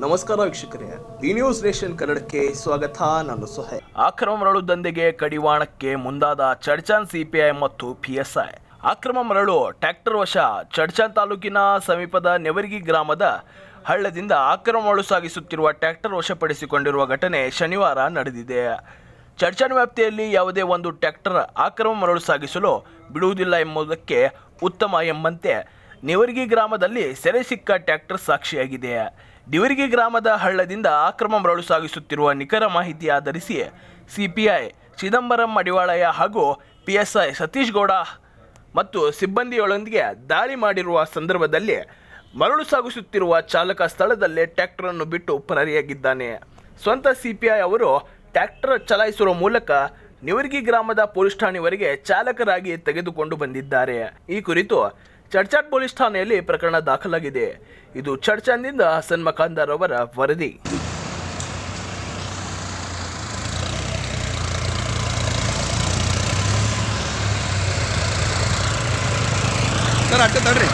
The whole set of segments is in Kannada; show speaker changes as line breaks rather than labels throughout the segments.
ನಮಸ್ಕಾರ ವೀಕ್ಷಕರೇ ಬಿ ನ್ಯೂಸ್ ನೇಷನ್ ಕನ್ನಡಕ್ಕೆ ಸ್ವಾಗತ ನಾನು ಸೊಹೆ
ಅಕ್ರಮ ಮರಳು ದಂಧೆಗೆ ಕಡಿವಾಣಕ್ಕೆ ಮುಂದಾದ ಚಡ್ಚಾನ್ ಸಿಪಿಐ ಮತ್ತು ಪಿಎಸ್ಐ ಅಕ್ರಮ ಮರಳು ಟ್ರ್ಯಾಕ್ಟರ್ ವಶ ಚಡ್ಚಾನ್ ತಾಲೂಕಿನ ಸಮೀಪದ ನೆವರ್ಗಿ ಗ್ರಾಮದ ಹಳ್ಳದಿಂದ ಅಕ್ರಮ ಮರಳು ಸಾಗಿಸುತ್ತಿರುವ ಟ್ರ್ಯಾಕ್ಟರ್ ವಶಪಡಿಸಿಕೊಂಡಿರುವ ಘಟನೆ ಶನಿವಾರ ನಡೆದಿದೆ ಚಡ್ಚಾನ್ ವ್ಯಾಪ್ತಿಯಲ್ಲಿ ಯಾವುದೇ ಒಂದು ಟ್ರ್ಯಾಕ್ಟರ್ ಅಕ್ರಮ ಮರಳು ಸಾಗಿಸಲು ಬಿಡುವುದಿಲ್ಲ ಎಂಬುದಕ್ಕೆ ಉತ್ತಮ ಎಂಬಂತೆ ನಿವರ್ಗಿ ಗ್ರಾಮದಲ್ಲಿ ಸೆರೆ ಸಿಕ್ಕ ಟ್ರ್ಯಾಕ್ಟರ್ ಸಾಕ್ಷಿಯಾಗಿದೆ ನಿವರ್ಗಿ ಗ್ರಾಮದ ಹಳ್ಳದಿಂದ ಅಕ್ರಮ ಮರಳು ಸಾಗಿಸುತ್ತಿರುವ ನಿಖರ ಮಾಹಿತಿ ಆಧರಿಸಿ ಸಿಪಿಐ ಚಿದಂಬರಂ ಮಡಿವಾಳಯ್ಯ ಹಾಗೂ ಪಿಎಸ್ಐ ಸತೀಶ್ ಗೌಡ ಮತ್ತು ಸಿಬ್ಬಂದಿಯೊಳೊಂದಿಗೆ ದಾಳಿ ಮಾಡಿರುವ ಸಂದರ್ಭದಲ್ಲಿ ಮರಳು ಸಾಗಿಸುತ್ತಿರುವ ಚಾಲಕ ಸ್ಥಳದಲ್ಲೇ ಟ್ರ್ಯಾಕ್ಟರನ್ನು ಬಿಟ್ಟು ಪರಾರಿಯಾಗಿದ್ದಾನೆ ಸ್ವಂತ ಸಿಪಿಐ ಅವರು ಟ್ರ್ಯಾಕ್ಟರ್ ಚಲಾಯಿಸುವ ಮೂಲಕ ನಿವರ್ಗಿ ಗ್ರಾಮದ ಪೊಲೀಸ್ ಠಾಣೆವರೆಗೆ ಚಾಲಕರಾಗಿ ತೆಗೆದುಕೊಂಡು ಬಂದಿದ್ದಾರೆ ಈ ಕುರಿತು ಚಡ್ಚಾಟ್ ಪೊಲೀಸ್ ಠಾಣೆಯಲ್ಲಿ ಪ್ರಕರಣ ದಾಖಲಾಗಿದೆ ಇದು ಚಡ್ಚಾನ್ನಿಂದ ಹಸನ್ ಮಖಾಂದರ್ ಅವರ ವರದಿ
ಸರ್ ಅಟ್ಟೆ ತಡ್ರಿ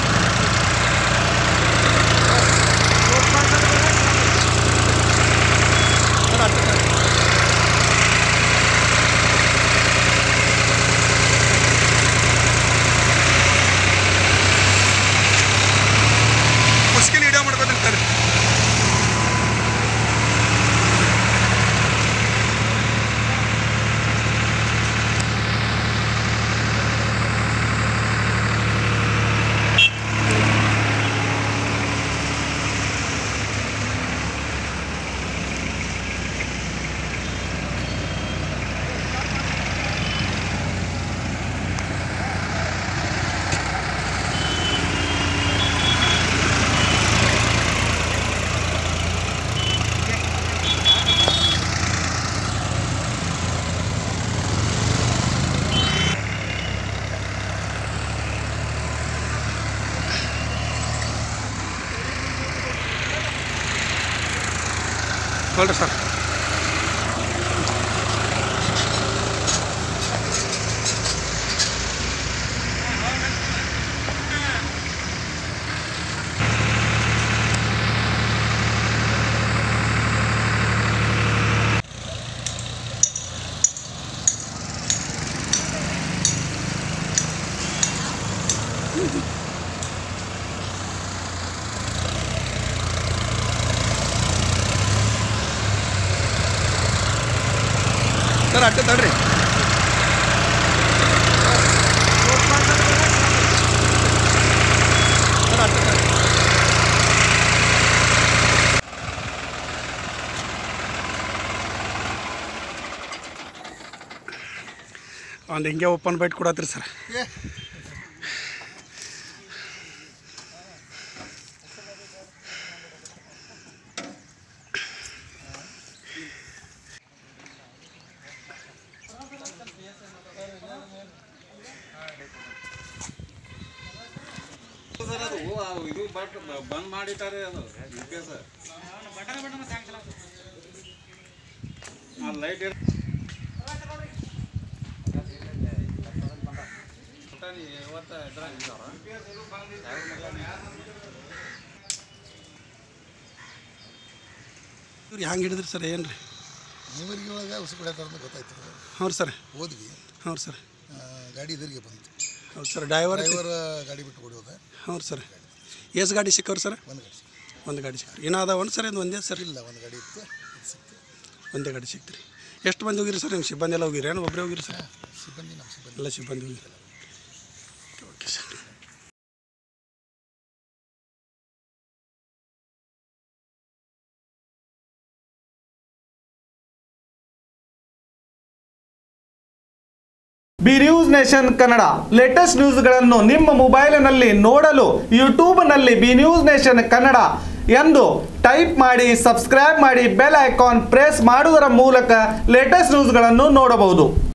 ಸರ್ ಅಟ್ಟೆ ತಡ್ರಿ ಮುಷ್ಕಿಲ್ ವಿಡಿಯೋ ಮಾಡ್ಬೇಕಂತ ತಡ್ರಿ ನೋಡ್ರಿ ಸರ್ ಸರ್ ಅಟ್ಟೆ ತಡ್ರಿ ಸರ್ ಅಟ್ಟೆ ತಡ್ರಿ ಒಂದು ಹಿಂಗೆ ಓಪನ್ ಬೈಟ್ ಕೊಡತ್ರಿ ಸರ್
ಸರ್ ಅದು ಆ ಇದು ಬಟ್ ಬಂದ್ ಮಾಡಿಟ್ಟಾರೆ ಅದು ಯು ಪಿ ಎಸ್ ಆ ಲೈಟ್ ಇವತ್ತು ಇದ್ರಾಗ
ಇವ್ರು ಹೆಂಗೆ ಹಿಡಿದ್ರಿ ಸರ್ ಏನು ರೀ
ನೀವರಿಗೆ ಒಳಗೆ ಉಸು ಕುಡಿಯತ್ತಾರ ಅಂತ ಗೊತ್ತಾಯ್ತು
ಹೌದು ಸರ್
ಹೋದ್ವಿ
ಹೌದು ಸರ್
ಆ, ಗಾಡಿ ಎದುರಿಗೆ ಬಂತು
ಹೌದು ಸರ್ ಡ್ರೈವರ್
ಡ್ರೈವರ್ ಗಾಡಿ ಬಿಟ್ಟು ಹೊಡಿಯೋದ
ಹೌದು ಸರ್ ಎಷ್ಟು ಗಾಡಿ ಸಿಕ್ಕವ್ರಿ ಸರ್
ಒಂದು ಗಾಡಿ ಸಿಕ್ತು.
ಒಂದು ಗಾಡಿ ಸಿಕ್ಕರಿ ಇನ್ನೂ ಅದಾವನ್ ಸರ್ ಇದು ಒಂದೇ ಸರ್
ಇಲ್ಲ ಒಂದು ಗಾಡಿ ಇತ್ತು ಇದು ಸಿಕ್ತು
ಒಂದೇ ಗಾಡಿ ಸಿಕ್ತ್ರಿ ಎಷ್ಟು ಮಂದಿ ಹೋಗಿರಿ ಸರ್ ನಿಮ್ಮ ಸಿಬ್ಬಂದಿ ಎಲ್ಲ ಹೋಗಿರಿ ಏನು ಒಬ್ಬರೇ ಹೋಗಿರಿ ಸರ್
ಸಿಬ್ಬಂದಿ ನಮ್ಮ ಸಿಬ್ಬಂದಿ
ಎಲ್ಲ ಸಿಬ್ಬಂದಿ ಹೋಗಿರಿ okay sir
B news nation Kannada latest ನ್ಯೂಸ್ಗಳನ್ನು ನಿಮ್ಮ ಮೊಬೈಲಿನಲ್ಲಿ ನೋಡಲು ಯೂಟ್ಯೂಬ್ನಲ್ಲಿ ಬಿ ನ್ಯೂಸ್ ನೇಷನ್ ಕನ್ನಡ ಎಂದು ಟೈಪ್ ಮಾಡಿ ಸಬ್ಸ್ಕ್ರೈಬ್ ಮಾಡಿ ಬೆಲ್ ಐಕಾನ್ ಪ್ರೆಸ್ ಮಾಡುವುದರ ಮೂಲಕ ಲೇಟೆಸ್ಟ್ ನ್ಯೂಸ್ಗಳನ್ನು ನೋಡಬಹುದು